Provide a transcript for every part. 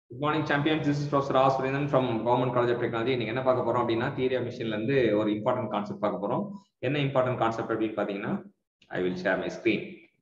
good morning champions this is professor R Surendhan from government college of technology நீங்க என்ன பார்க்க போறோம் அப்படின்னா தியரி ஆஃப் மிஷின்ல இருந்து ஒரு இம்பார்ட்டன்ட் கான்செப்ட் பார்க்க போறோம் என்ன இம்பார்ட்டன்ட் கான்செப்ட் அப்படின்னு பாத்தீங்கன்னா I will share my screen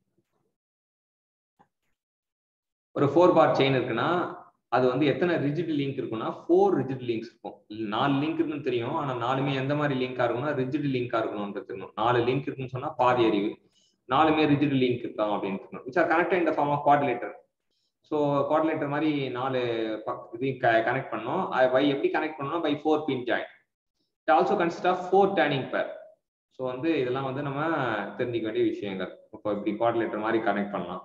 ஒரு ஃபோர் பார் செயின் இருக்குன்னா அது வந்து எத்தனை ரிஜிட் லிங்க் இருக்குன்னா ஃபோர் ரிஜிட் லிங்க்ஸ் இருக்கும் நாலு லிங்க் இருக்குன்னு தெரியும் ஆனா நாலுமே எந்த மாதிரி லிங்கா இருக்கும்னா ரிஜிட் லிங்கா இருக்கணும்ன்றது தெரியும் நாலு லிங்க் இருக்குன்னு சொன்னா பாதி அறிவு நாலுமே ரிஜிட் லிங்க் இருக்கா அப்படின்னு இருக்கணும் which are connect in the form of quadrilateral so quadrilateral மாதிரி நாலு இதையும் கனெக்ட் பண்ணோம் பை எப்படி கனெக்ட் பண்ணோம் by four pin join it also consist of four turning pair so வந்து இதெல்லாம் வந்து நம்ம தெரிஞ்சிக்க வேண்டிய விஷயங்கள் இப்போ இப்படி குவாடிலேட்டர் மாதிரி கனெக்ட் பண்ணலாம்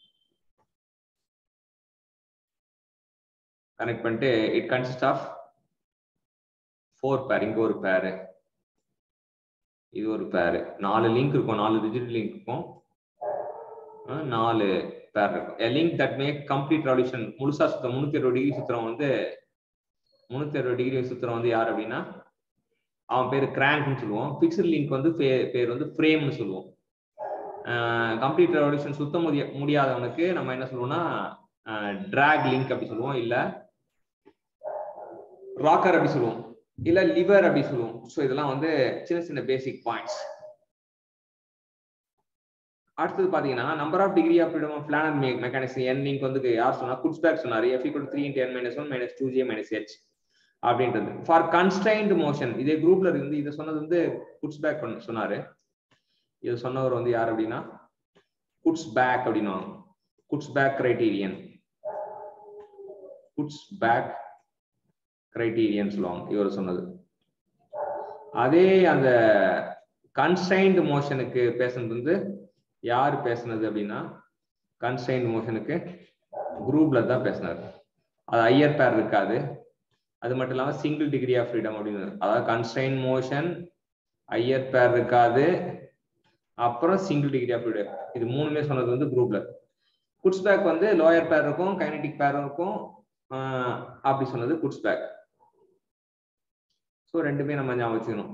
கனெக்ட் பண்ணிட்டு இட் கன்சிஸ்ட் ஆஃப் ஃபோர் பேர் இங்க ஒரு பேரு இது ஒரு பேரு நாலு லிங்க் இருக்கும் நாலு டிஜிட் லிங்க் இருக்கும் நாலு பேர் இருக்கும் a link that make complete revolution முழுசா சுத்தம் முன்னூத்தி அறுபது டிகிரி சுத்திரம் வந்து முன்னூத்தி அறுபது டிகிரி சுத்திரம் வந்து யார் அப்படின்னா அவன் பேர் கிராங்க்னு சொல்லுவோம் பிக்சர் லிங்க் வந்து பேர் வந்து ஃப்ரேம்னு சொல்லுவோம் கம்ப்ளீட் ரெவல்யூஷன் சுத்த முடிய முடியாதவனுக்கு நம்ம என்ன சொல்லுவோம்னா டிராக் லிங்க் அப்படி சொல்லுவோம் இல்ல ராக்கர் அப்படி சொல்லுவோம் இல்ல லிவர் அப்படி சொல்லுவோம் ஸோ இதெல்லாம் வந்து சின்ன சின்ன பேசிக் பாயிண்ட்ஸ் அடுத்தது பாத்தீங்கன்னா number of degree of freedom of planar mechanics N link வந்து யார் சொன்னா குட்ஸ்பேக் சொன்னாரு F equal three into N minus one minus two J minus H அப்படின்றது ஃபார் கன்ஸ்டைன்டு மோஷன் இதே குரூப்ல இருந்து இதை சொன்னது வந்து குட்ஸ்பேக் சொன்னாரு இது சொன்னவர் வந்து யார் அப்படின்னா குட்ஸ் பேக் அப்படின்னா Kutzbach criterion Kutzbach criterion சொல்லுவாங்க இவர் சொன்னது அதே அந்த கன்ஸ்டைன்டு மோஷனுக்கு பேசுனது வந்து யார் பேசுனது அப்படின்னா கன்ஸ்டைன்டு மோஷனுக்கு குரூப்ல தான் பேசினார் அது ஐயர் பேர் இருக்காது அது மட்டும் இல்லாமல் சிங்கிள் டிகிரி ஆஃப் ஃப்ரீடம் அப்படின்னு அதாவது கன்ஸ்டைன் மோஷன் ஐயர் பேர் இருக்காது அப்புறம் சிங்கிள் டிகிரி ஆஃப் ஃப்ரீடம் இது மூணுமே சொன்னது வந்து குரூப்ல குட்ஸ் பேக் வந்து லோயர் பேர் இருக்கும் கைனடிக் பேரும் இருக்கும் அப்படி சொன்னது குட்ஸ் பேக் ஸோ ரெண்டுமே நம்ம ஞாபகம் வச்சுக்கணும்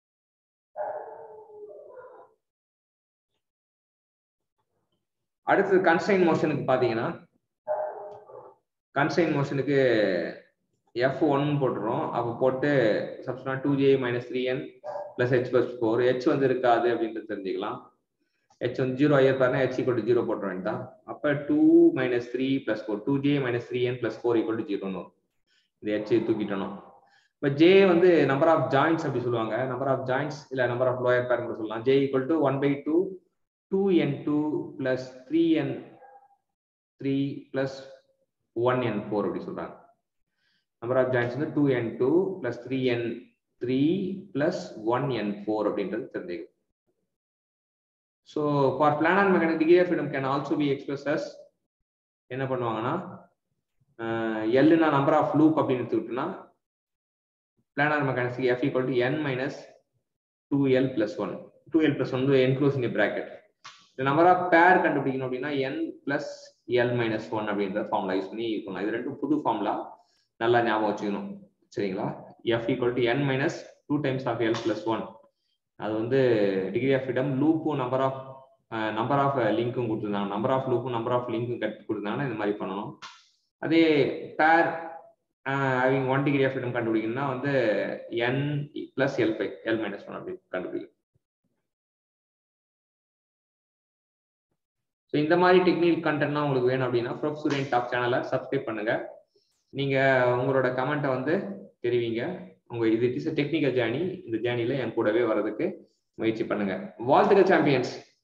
அடுத்தது கன்ஸ்டைன் மோஷனுக்கு பார்த்தீங்கன்னா கன்ஸ்டைன் மோஷனுக்கு எஃப் ஒன் போட்டுரும் அப்போ போட்டு சப்ஸ்டினா two J minus three N plus H plus four H வந்து இருக்காது அப்படின்றது தெரிஞ்சுக்கலாம் ஹெச் வந்து ஜீரோ ஐயர் பாருங்க ஹெச் ஈக்குவல் டு ஜீரோ போட்டுற வேண்டாம் அப்போ two minus three plus four two J minus three N plus four equal to ஜீரோன்னு வரும் இந்த ஹெச் தூக்கிட்டணும் இப்போ ஜே வந்து நம்பர் ஆஃப் ஜாயின்ஸ் அப்படி சொல்லுவாங்க நம்பர் ஆஃப் ஜாயின்ஸ் இல்லை நம்பர் ஆஃப் லோயர் பேர் கூட சொல்லலாம் J equal to one by two two N two plus three N three plus one N four அப்படி சொல்றாங்க நம்பர் ஆஃப் ஜாயின்ஸ் வந்து two N two plus three N three plus one N four அப்படின்றது தெரிஞ்சுக்கணும் so for plan and mechanic degree of freedom can also be express as என்ன பண்ணுவாங்கன்னா எல்லுனா number of loop அப்படின்னு எடுத்துக்கிட்டோம்னா planar mechanics F equal to N minus two L plus one two L plus one enclosing bracket இந்த number of pair கண்டுபிடிக்கணும் அப்படின்னா N plus L minus one அப்படின்ற formula use பண்ணி இருக்கணும் இது ரெண்டும் புது ஃபார்முலா நல்லா ஞாபகம் வச்சுக்கணும் சரிங்களா F equal to N minus two times of L plus one அது வந்து டிகிரி ஆஃப் ஃப்ரீடம் லூப்பும் நம்பர் ஆஃப் நம்பர் ஆஃப் லிங்க்கும் கொடுத்துருந்தாங்க நம்பர் ஆஃப் லூப்பும் நம்பர் ஆஃப் லிங்க்கும் கட் கொடுத்தாங்கன்னா இந்த மாதிரி பண்ணணும் அதே pair having one degree of freedom கண்டுபிடிக்கணும்னா வந்து N plus L by L minus one அப்படி கண்டுபிடிக்கும் ஸோ இந்த மாதிரி டெக்னிக்கல் கண்டென்ட்லாம் உங்களுக்கு வேணும் அப்படின்னா ப்ரொஃப் ஸ்டூடெண்ட் டாப் சேனலை சப்ஸ்கிரைப் பண்ணுங்க நீங்க உங்களோட கமெண்ட்டை வந்து தெரிவிங்க உங்க இது இஸ் டெக்னிக்கல் ஜேர்னி இந்த ஜேர்னில என் கூடவே வர்றதுக்கு முயற்சி பண்ணுங்க வாழ்த்துக்கள் சாம்பியன்ஸ்